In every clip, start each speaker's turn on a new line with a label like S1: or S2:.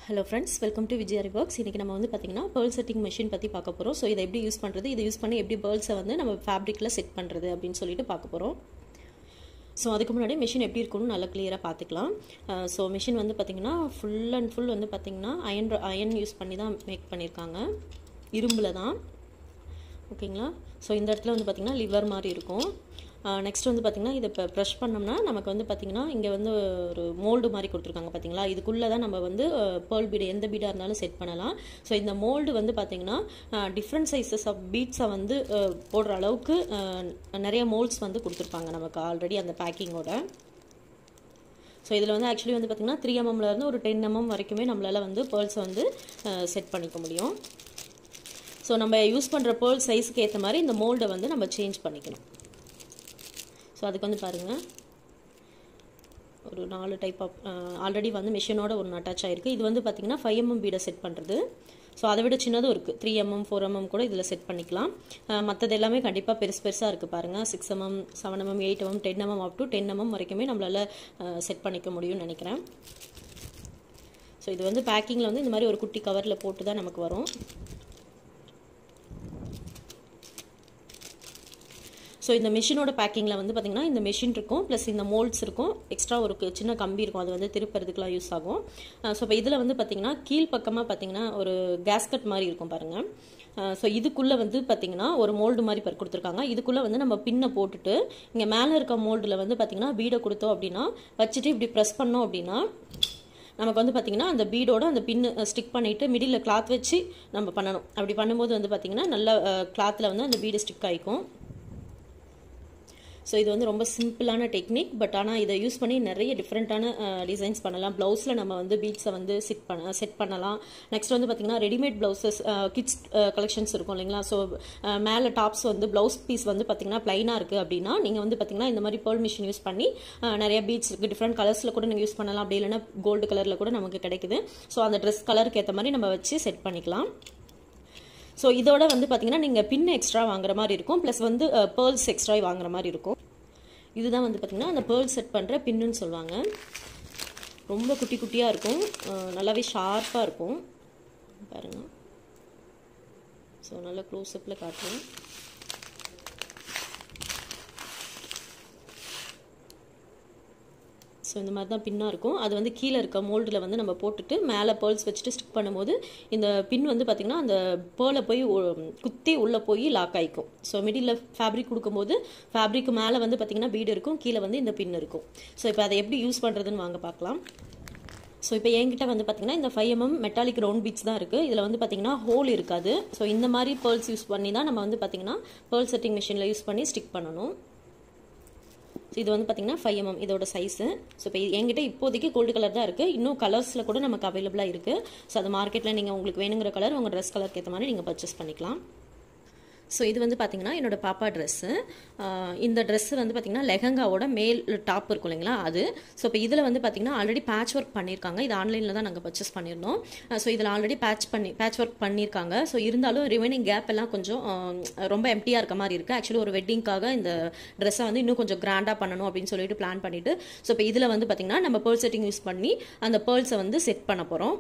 S1: hello friends welcome to Vijay works இன்றைக்கி நம்ம வந்து பார்த்திங்கன்னா பேர்ல் செட்டிங் மிஷின் பற்றி பார்க்க போகிறோம் ஸோ இதை எப்படி யூஸ் பண்ணுறது இதை யூஸ் பண்ணி எப்படி பேர்ல்ஸை வந்து நம்ம ஃபேப்ரிக்கில் செட் பண்ணுறது அப்படின்னு சொல்லிட்டு பார்க்க போகிறோம் ஸோ அதுக்கு முன்னாடி மிஷின் எப்படி இருக்கும்னு நல்லா கிளியராக பார்த்துக்கலாம் ஸோ மிஷின் வந்து பார்த்திங்கன்னா ஃபுல் அண்ட் ஃபுல் வந்து பார்த்திங்கன்னா அயன் அயன் யூஸ் பண்ணி தான் மேக் பண்ணியிருக்காங்க இரும்பில் தான் ஓகேங்களா ஸோ இந்த இடத்துல வந்து பார்த்திங்கன்னா லிவர் மாதிரி இருக்கும் நெக்ஸ்ட் வந்து பார்த்திங்கன்னா இதை இப்போ ப்ரெஷ் பண்ணோம்னா நமக்கு வந்து பார்த்திங்கன்னா இங்கே வந்து ஒரு மோல்டு மாதிரி கொடுத்துருக்காங்க பார்த்தீங்களா இதுக்குள்ளே தான் நம்ம வந்து பேர்ல் பீடு எந்த பீடாக இருந்தாலும் செட் பண்ணலாம் ஸோ இந்த மோல்டு வந்து பார்த்திங்கன்னா டிஃப்ரெண்ட் சைஸஸ் ஆஃப் பீட்ஸை வந்து போடுற அளவுக்கு நிறைய மோல்ட்ஸ் வந்து கொடுத்துருப்பாங்க நமக்கு ஆல்ரெடி அந்த பேக்கிங்கோட ஸோ இதில் வந்து ஆக்சுவலி வந்து பார்த்திங்கன்னா த்ரீ எம்எம்லேருந்து ஒரு டென் எம்எம் வரைக்குமே நம்மளால் வந்து பேர்ல்ஸை வந்து செட் பண்ணிக்க முடியும் ஸோ நம்ம யூஸ் பண்ணுற பேர்ல் சைஸுக்கு ஏற்ற மாதிரி இந்த மோல்டை வந்து நம்ம சேஞ்ச் பண்ணிக்கணும் ஸோ அதுக்கு வந்து பாருங்கள் ஒரு நாலு டைப் ஆஃப் ஆல்ரெடி வந்து மிஷினோட ஒன்று அட்டாச் ஆகிருக்கு இது வந்து பார்த்திங்கன்னா ஃபைவ் எம்எம் பீடை செட் பண்ணுறது ஸோ அதை விட சின்னதும் இருக்குது த்ரீ எம்எம் ஃபோர் எம்எம் கூட இதில் செட் பண்ணிக்கலாம் மற்றது எல்லாமே கண்டிப்பாக பெருசு பெருசாக இருக்குது பாருங்கள் six MM seven MM eight MM ten MM up to ten MM வரைக்குமே நம்மளால் செட் பண்ணிக்க முடியும்னு நினைக்கிறேன் ஸோ இது வந்து பேக்கிங்கில் வந்து இந்த மாதிரி ஒரு குட்டி கவரில் போட்டு தான் நமக்கு வரும் ஸோ இந்த மிஷினோட பேக்கிங்கில் வந்து பார்த்திங்கன்னா இந்த மிஷின் இருக்கும் ப்ளஸ் இந்த மோல்ட்ஸ் இருக்கும் எக்ஸ்ட்ரா ஒரு சின்ன கம்பி இருக்கும் அது வந்து திருப்பறதுக்குலாம் யூஸ் ஆகும் ஸோ இப்போ இதில் வந்து பார்த்திங்கன்னா கீழ் பக்கமாக பார்த்திங்கன்னா ஒரு கேஸ்கட் மாதிரி இருக்கும் பாருங்கள் ஸோ இதுக்குள்ளே வந்து பார்த்திங்கன்னா ஒரு மோல்டு மாதிரி பர் கொடுத்துருக்காங்க இதுக்குள்ளே வந்து நம்ம பின்னை போட்டுட்டு இங்கே மேலே இருக்க மோல்டில் வந்து பார்த்திங்கன்னா பீடை கொடுத்தோம் அப்படின்னா வச்சுட்டு இப்படி ப்ரெஸ் பண்ணோம் அப்படின்னா நமக்கு வந்து பார்த்திங்கன்னா அந்த பீடோட அந்த பின்னு ஸ்டிக் பண்ணிவிட்டு மிடில் கிளாத் வச்சு நம்ம பண்ணணும் அப்படி பண்ணும்போது வந்து பார்த்திங்கன்னா நல்லா கிளாத்தில் வந்து அந்த பீடு ஸ்டிக் ஆகிக்கும் ஸோ இது வந்து ரொம்ப சிம்பிளான டெக்னிக் பட் ஆனால் இதை யூஸ் பண்ணி நிறைய டிஃப்ரெண்ட்டான டிசைன்ஸ் பண்ணலாம் ப்ளவுஸில் நம்ம வந்து பீட்ஸை வந்து செட் பண்ண செட் பண்ணலாம் நெக்ஸ்ட் வந்து பார்த்திங்கன்னா ரெடிமேட் ப்ளவுசஸ் கிட்ஸ் கலெக்ஷன்ஸ் இருக்கும் இல்லைங்களா ஸோ மேலே டாப்ஸ் வந்து ப்ளவுஸ் பீஸ் வந்து பார்த்திங்கன்னா ப்ளைனாக இருக்குது அப்படின்னா நீங்கள் வந்து பார்த்திங்கன்னா இந்த மாதிரி பேர்ல் மிஷின் யூஸ் பண்ணி நிறைய பீட்ஸ் இருக்குது டிஃப்ரெண்ட் கலர்ஸில் கூட நீங்கள் யூஸ் பண்ணலாம் அப்படி இல்லைன்னா கோல்டு கலரில் கூட நமக்கு கிடைக்குது ஸோ அந்த ட்ரெஸ் கலருக்கு ஏற்ற மாதிரி நம்ம வச்சு செட் பண்ணிக்கலாம் ஸோ இதோட வந்து பார்த்தீங்கன்னா நீங்கள் பின் எக்ஸ்ட்ரா வாங்குற மாதிரி இருக்கும் ப்ளஸ் வந்து பேர்ல்ஸ் எக்ஸ்ட்ரா வாங்குற மாதிரி இருக்கும் இதுதான் வந்து பார்த்திங்கன்னா அந்த பேர்ல் செட் பண்ணுற பின்னுன்னு சொல்லுவாங்க ரொம்ப குட்டி குட்டியாக இருக்கும் நல்லாவே ஷார்ப்பாக இருக்கும் பாருங்கள் ஸோ நல்லா க்ளோஸ்அப்பில் காட்டுறேன் ஸோ இந்த மாதிரி தான் பின்னாக இருக்கும் அது வந்து கீழே இருக்க மோல்டில் வந்து நம்ம போட்டுட்டு மேலே பேர்ல்ஸ் வச்சுட்டு ஸ்டிக் பண்ணும்போது இந்த பின் வந்து பார்த்திங்கன்னா அந்த பேர்லை போய் குத்தி உள்ளே போய் லாக் ஆகிக்கும் ஸோ மிடில் ஃபேப்ரிக் கொடுக்கும்போது ஃபேப்ரிக் மேலே வந்து பார்த்திங்கன்னா பீடு இருக்கும் கீழே வந்து இந்த பின் இருக்கும் ஸோ இப்போ அதை எப்படி யூஸ் பண்ணுறதுன்னு வாங்க பார்க்கலாம் ஸோ இப்போ என்கிட்ட வந்து பார்த்திங்கன்னா இந்த five MM metallic round beads தான் இருக்குது இதில் வந்து பார்த்திங்கன்னா ஹோல் இருக்காது ஸோ இந்த மாதிரி பேர்ல்ஸ் யூஸ் பண்ணி தான் நம்ம வந்து பார்த்திங்கன்னா பேர்ல் செட்டிங் மிஷினில் யூஸ் பண்ணி ஸ்டிக் பண்ணணும் ஸோ இது வந்து பார்த்திங்கன்னா ஃபைவ் எம்எம் இதோட சைஸு ஸோ இப்போ என்கிட்ட இப்போதைக்கு கோல்டு கலர் தான் இருக்குது இன்னும் கலர்ஸில் கூட நமக்கு அவைலபிளாக இருக்குது ஸோ அது மார்க்கெட்டில் நீங்கள் உங்களுக்கு வேணுங்கிற கலர் உங்கள் ட்ரெஸ் கலருக்கு ஏற்ற மாதிரி நீங்கள் பர்ச்சேஸ் பண்ணிக்கலாம் ஸோ இது வந்து பார்த்திங்கன்னா என்னோடய பாப்பா ட்ரெஸ்ஸு இந்த ட்ரெஸ்ஸு வந்து பார்த்திங்கன்னா லெஹங்காவோட மேல் டாப் இருக்கும் இல்லைங்களா அது ஸோ இப்போ இதில் வந்து பார்த்திங்கன்னா ஆல்ரெடி பேட்ச் ஒர்க் பண்ணியிருக்காங்க இது ஆன்லைனில் தான் நாங்கள் பர்ச்சேஸ் பண்ணியிருந்தோம் ஸோ இதில் ஆல்ரெடி பேட்ச் பண்ணி பேட்ச் ஒர்க் பண்ணியிருக்காங்க ஸோ இருந்தாலும் ரிமைனிங் கேப் எல்லாம் கொஞ்சம் ரொம்ப எம்டியாக இருக்க மாதிரி இருக்குது ஆக்சுவலி ஒரு வெட்டிங்காக இந்த ட்ரெஸ்ஸை வந்து இன்னும் கொஞ்சம் கிராண்டாக பண்ணணும் அப்படின்னு சொல்லிட்டு பிளான் பண்ணிவிட்டு ஸோ இப்போ இதில் வந்து பார்த்திங்கன்னா நம்ம பேர்ல் செட்டிங் யூஸ் பண்ணி அந்த பேர்ல்ஸை வந்து செட் பண்ண போகிறோம்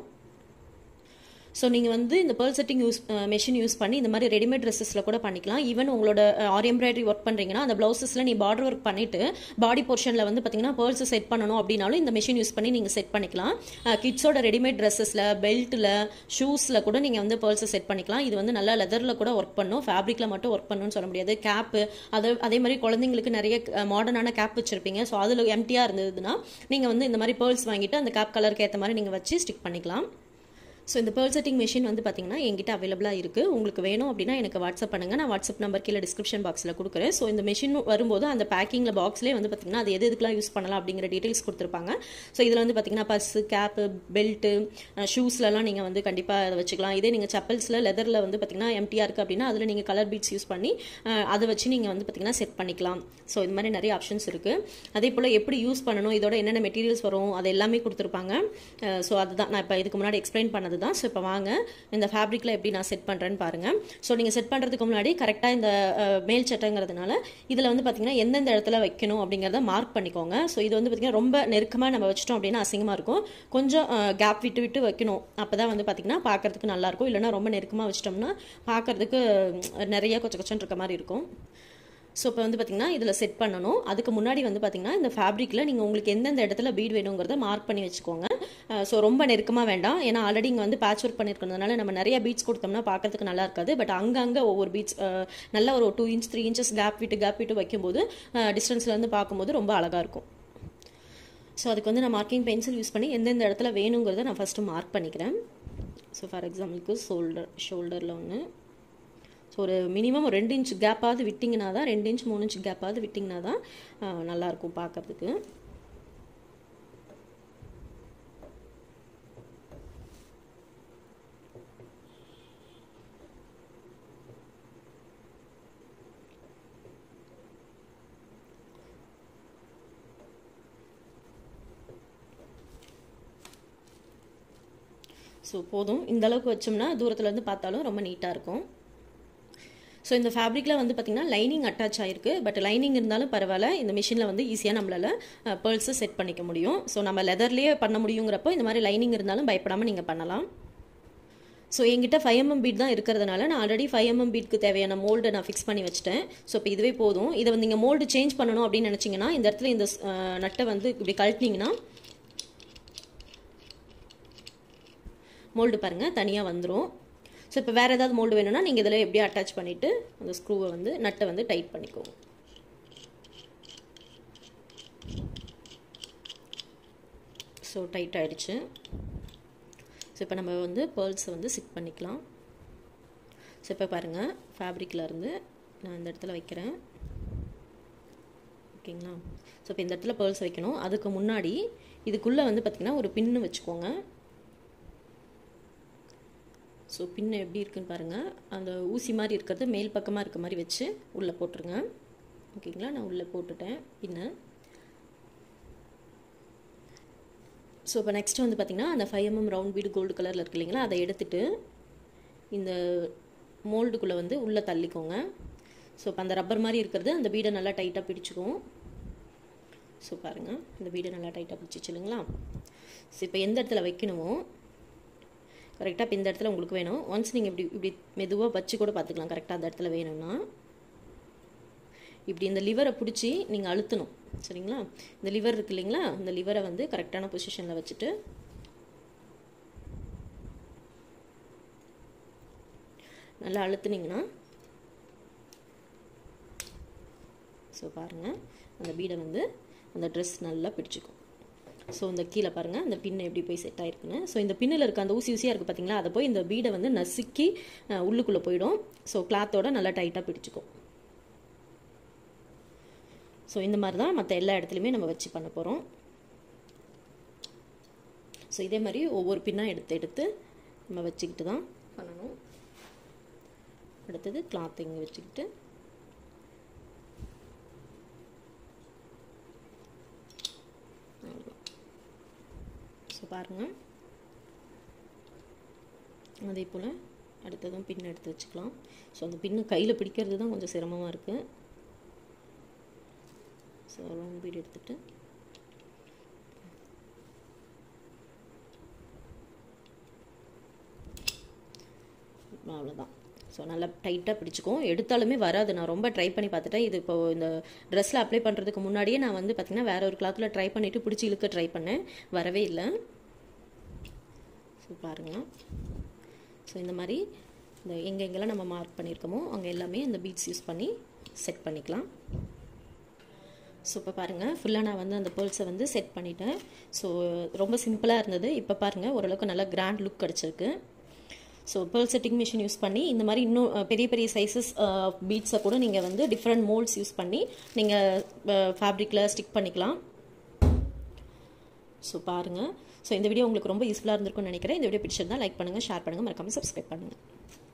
S1: ஸோ நீங்கள் வந்து இந்த pearl setting use machine use பண்ணி இந்த மாதிரி ரெடிமேட் ட்ரெஸ்ஸஸில் கூட பண்ணிக்கலாம் ஈவன் உங்களோட ஆரி எம்ப்ராய்டரி ஒர்க் பண்ணுறீங்கன்னா அந்த ப்ளவுசஸில் நீ பார்டர் ஒர்க் பண்ணிவிட்டு பாடி போர்ஷனில் வந்து பார்த்தீங்கன்னா பேர்ல்ஸ் செட் பண்ணணும் அப்படின்னாலும் இந்த மிஷின் யூஸ் பண்ணி நீங்கள் செட் பண்ணிக்கலாம் கிட்ஸோட ரெடிமேட் ட்ரெஸ்ஸஸில் பெல்ட்டில் ஷூஸில் கூட நீங்கள் வந்து பேர்ல்ஸை செட் பண்ணிக்கலாம் இது வந்து நல்லா லெதரில் கூட ஒர்க் பண்ணும் ஃபேப்ரிக்கில் மட்டும் ஒர்க் பண்ணணும்னு சொல்ல முடியாது கேப்பு அது அதே மாதிரி குழந்தைங்களுக்கு நிறைய மாடர்னான கேப் வச்சுருப்பீங்க ஸோ அதில் எம்டியாக இருந்ததுன்னா நீங்கள் வந்து இந்த மாதிரி பேர்ல்ஸ் வாங்கிட்டு அந்த கேப் கலருக்கு ஏற்ற மாதிரி நீங்கள் வச்சு ஸ்டிக் பண்ணிக்கலாம் ஸோ இந்த பேர்ல் செட்டிங் மிஷின் வந்து பார்த்திங்கன்னா எங்கிட்ட அவைலபிளாக இருக்குது உங்களுக்கு வேணும் அப்படின்னா எனக்கு வாட்ஸ்அப் பண்ணுங்கள் நான் வாட்ஸ்அப் நம்பர் கீழே டிஸ்கிரிப்ஷன் பாக்ஸில் கொடுக்குறேன் ஸோ இந்த மிஷின் வரும்போது அந்த பேக்கிங்கில் பாக்ஸ்லேயே வந்து பார்த்திங்கன்னா அது எது எதுக்கெலாம் யூஸ் பண்ணலாம் அப்படிங்கிற டீட்டெயில்ஸ் கொடுத்துருப்பாங்க ஸோ இதில் வந்து பார்த்திங்கன்னா பர்ஸு கேப்பு பெல்ட்டு ஷூஸ்லலாம் நீங்கள் வந்து கண்டிப்பாக அதை வச்சுக்கலாம் இதே நீங்கள் செப்பல்ஸில் லெதரில் வந்து பார்த்திங்கன்னா எம்டியாக இருக்குது அப்படின்னா அதில் நீங்கள் கலர் பீட்ஸ் யூஸ் பண்ணி அதை வச்சு நீங்கள் வந்து பார்த்திங்கன்னா செட் பண்ணிக்கலாம் ஸோ இது மாதிரி நிறைய ஆப்ஷன்ஸ் இருக்குது அதே போல் எப்படி யூஸ் பண்ணணும் இதோட என்னென்ன மெட்டீரியல்ஸ் வரும் அது எல்லாமே கொடுத்துருப்பாங்க ஸோ அதுதான் நான் இப்போ இதுக்கு முன்னாடி எக்ஸ்பிளைன் பண்ணது தான் ஸோ இப்போ வாங்க இந்த ஃபேப்ரிக்கில் எப்படி நான் செட் பண்ணுறேன்னு பாருங்கள் ஸோ நீங்கள் செட் பண்ணுறதுக்கு முன்னாடி கரெக்டாக இந்த அஹ், மேல் சட்டைங்கிறதுனால இதில் வந்து பார்த்தீங்கன்னா எந்தெந்த இடத்துல வைக்கணும் அப்படிங்கிறத மார்க் பண்ணிக்கோங்க ஸோ இது வந்து பார்த்தீங்கன்னா ரொம்ப நெருக்கமாக நம்ம வச்சிட்டோம் அப்படின்னா அசிங்கமாக இருக்கும் கொஞ்சம் கேப் விட்டு விட்டு வைக்கணும் அப்போ தான் வந்து பார்த்தீங்கன்னா பார்க்கறதுக்கு நல்லாயிருக்கும் இல்லைன்னா ரொம்ப நெருக்கமாக வச்சிட்டோம்னா பார்க்கறதுக்கு உம், நிறைய கொச்ச கொச்சன்னு இருக்க மாதிரி இருக்கும் ஸோ இப்போ வந்து பார்த்தீங்கன்னா இதில் செட் பண்ணணும் அதுக்கு முன்னாடி வந்து பார்த்தீங்கன்னா இந்த ஃபேப்ரிக்கில் நீங்கள் உங்களுக்கு எந்தெந்த இடத்துல பீட் வேணுங்கிறத மார்க் பண்ணி வச்சுக்கோங்க ஸோ ரொம்ப நெருக்கமாக வேண்டாம் ஏன்னா ஆல்ரெடி இங்கே வந்து பேட்ச் ஒர்க் பண்ணியிருக்கிறதுனால நம்ம நிறைய பீட்ஸ் கொடுத்தோம்னா பார்க்கறதுக்கு நல்லா இருக்காது பட் அங்கங்கே ஒவ்வொரு பீட்ஸ் நல்ல ஒரு two inch three inches gap விட்டு கேப் விட்டு வைக்கும்போது டிஸ்டன்ஸ்லேருந்து பார்க்கும்போது ரொம்ப அழகாக இருக்கும் ஸோ அதுக்கு வந்து நான் மார்க்கிங் பென்சில் யூஸ் பண்ணி எந்தெந்த இடத்துல வேணுங்கிறத நான் ஃபஸ்ட்டு மார்க் பண்ணிக்கிறேன் ஸோ ஃபார் எக்ஸாம்பிளுக்கு ஷோல்டர் ஷோல்டரில் ஒன்று ஸோ ஒரு மினிமம் ஒரு ரெண்டு இன்ச் கேப்பாவது விட்டிங்கன்னா தான் ரெண்டு இன்ச் மூணு இன்ச் கேப்பாவது விட்டிங்கன்னா தான் ஆஹ், நல்லாயிருக்கும் பார்க்கறதுக்கு ஸோ போதும் இந்த அளவுக்கு வச்சோம்னா தூரத்துலேருந்து பார்த்தாலும் ரொம்ப நீட்டாக இருக்கும் ஸோ இந்த ஃபேப்ரிக்கில் வந்து பார்த்திங்கன்னா லைனிங் அட்டாச் ஆயிருக்கு பட் லைனிங் இருந்தாலும் பரவாயில்ல இந்த மிஷினில் வந்து ஈஸியாக நம்மளால் பேர்ல்ஸை செட் பண்ணிக்க முடியும் ஸோ நம்ம லெதர்லேயே பண்ண முடியுங்கிறப்போ இந்த மாதிரி லைனிங் இருந்தாலும் பயப்படாமல் நீங்கள் பண்ணலாம் ஸோ என்கிட்ட ஃபைவ் எம்எம் பீட் தான் இருக்கிறதுனால நான் ஆல்ரெடி ஃபைவ் எம்எம் பீட்க்கு தேவையான மோல்டை நான் ஃபிக்ஸ் பண்ணி வச்சிட்டேன் ஸோ இப்போ இதுவே போதும் இதை வந்து நீங்கள் மோல்டு சேஞ்ச் பண்ணணும் அப்படின்னு நினச்சிங்கன்னா இந்த இடத்துல இந்த அஹ், நட்டை வந்து இப்படி கழட்டினீங்கன்னா மோல்டு பாருங்கள் தனியாக வந்துடும் ஸோ இப்போ வேறு ஏதாவது மோல்டு வேணும்னா நீங்கள் இதில் எப்படியும் அட்டாச் பண்ணிவிட்டு அந்த ஸ்க்ரூவை வந்து நட்டை வந்து டைட் பண்ணிக்கோங்க ஸோ டைட் ஆயிடுச்சு ஸோ இப்போ நம்ம வந்து பேர்ல்ஸை வந்து சிக் பண்ணிக்கலாம் ஸோ இப்போ பாருங்கள் ஃபேப்ரிக்கில் இருந்து நான் இந்த இடத்துல வைக்கிறேன் ஓகேங்களா ஸோ இப்போ இந்த இடத்துல பேர்ல்ஸ் வைக்கணும் அதுக்கு முன்னாடி இதுக்குள்ளே வந்து பார்த்திங்கன்னா ஒரு பின்னு வச்சுக்கோங்க ஸோ பின்னு எப்படி இருக்குன்னு பாருங்கள் அந்த ஊசி மாதிரி இருக்கிறது மேல் பக்கமாக இருக்க மாதிரி வச்சு உள்ளே போட்டுருங்க ஓகேங்களா நான் உள்ளே போட்டுட்டேன் பின்ன ஸோ இப்போ நெக்ஸ்ட் வந்து பார்த்திங்கன்னா அந்த five MM round bead gold கலரில் இருக்கு இல்லைங்களா அதை எடுத்துட்டு இந்த மோல்டுக்குள்ளே வந்து உள்ளே தள்ளிக்கோங்க ஸோ இப்போ அந்த ரப்பர் மாதிரி இருக்கிறது அந்த பீடை நல்லா டைட்டாக பிடிச்சிக்கும் ஸோ பாருங்கள் இந்த பீடை நல்லா டைட்டாக பிடிச்சிச்சு இல்லைங்களா ஸோ இப்போ எந்த இடத்துல வைக்கணுமோ கரெக்டாக இப்போ இந்த இடத்துல உங்களுக்கு வேணும் ஒன்ஸ் நீங்கள் இப்படி இப்படி மெதுவாக வச்சு கூட பார்த்துக்கலாம் கரெக்டாக அந்த இடத்துல வேணும்னா இப்படி இந்த லிவரை பிடிச்சி நீங்கள் அழுத்தணும் சரிங்களா இந்த லிவர் இருக்கு இல்லைங்களா இந்த லிவரை வந்து கரெக்டான பொசிஷனில் வச்சுட்டு நல்லா அழுத்துனீங்கன்னா ஸோ பாருங்கள் அந்த பீடை வந்து அந்த ட்ரெஸ் நல்லா பிடிச்சிக்கும் ஸோ இந்த கீழே பாருங்கள் அந்த பின் எப்படி போய் செட் ஆயிருக்குன்னு ஸோ இந்த பின்னில் இருக்க அந்த ஊசி ஊசியாக இருக்குது பார்த்தீங்களா அதை போய் இந்த பீடை வந்து நசுக்கி அஹ், உள்ளுக்குள்ளே போயிடும் ஸோ கிளாத்தோட நல்லா டைட்டாக பிடிச்சிக்கும் ஸோ இந்த மாதிரி தான் மற்ற எல்லா இடத்துலையுமே நம்ம வச்சு பண்ண போகிறோம் ஸோ இதே மாதிரி ஒவ்வொரு பின்னாக எடுத்து எடுத்து நம்ம வச்சுக்கிட்டு தான் பண்ணணும் அடுத்தது கிளாத் இங்கே வச்சுக்கிட்டு ஸோ பாருங்கள் அதே போல் அடுத்ததும் பின் எடுத்து வச்சுக்கலாம் ஸோ அந்த பின்னு கையில் பிடிக்கிறது தான் கொஞ்சம் சிரமமாக இருக்குது ஸோ ரவுண்ட் பீட் எடுத்துகிட்டு அவ்வளோதான் ஸோ நல்லா டைட்டாக பிடிச்சிக்கும் எடுத்தாலுமே வராது நான் ரொம்ப ட்ரை பண்ணி பார்த்துட்டேன் இது இப்போ இந்த ட்ரெஸ்ஸில் அப்ளை பண்ணுறதுக்கு முன்னாடியே நான் வந்து பார்த்திங்கன்னா வேற ஒரு கிளாத்தில் ட்ரை பண்ணிவிட்டு பிடிச்சி இழுக்க ட்ரை பண்ணேன் வரவே இல்லை ஸோ பாருங்கள் ஸோ இந்த மாதிரி இந்த எங்கெங்கெல்லாம் நம்ம மார்க் பண்ணியிருக்கோமோ அங்கே எல்லாமே இந்த பீட்ஸ் யூஸ் பண்ணி செட் பண்ணிக்கலாம் ஸோ இப்போ பாருங்கள் ஃபுல்லாக நான் வந்து அந்த பேர்ல்ஸை வந்து செட் பண்ணிட்டேன் ஸோ ரொம்ப சிம்பிளாக இருந்தது இப்போ பாருங்கள் ஓரளவுக்கு நல்லா கிராண்ட் லுக் கிடச்சிருக்கு so pearl setting machine use பண்ணி இந்த மாதிரி இன்னும் அஹ், பெரிய பெரிய சைஸஸ் பீட்ஸை கூட நீங்கள் வந்து டிஃப்ரெண்ட் மோல்ட்ஸ் யூஸ் பண்ணி நீங்கள் ஃபேப்ரிக்கில் ஸ்டிக் பண்ணிக்கலாம் ஸோ பாருங்கள் ஸோ இந்த வீடியோ உங்களுக்கு ரொம்ப யூஸ்ஃபுல்லாக இருந்திருக்கும்னு நினைக்கிறேன் இந்த வீடியோ பிடிச்சிருந்தா லைக் பண்ணுங்கள் ஷேர் பண்ணுங்கள் மறக்காமல் சப்ஸ்கிரைப் பண்ணுங்கள்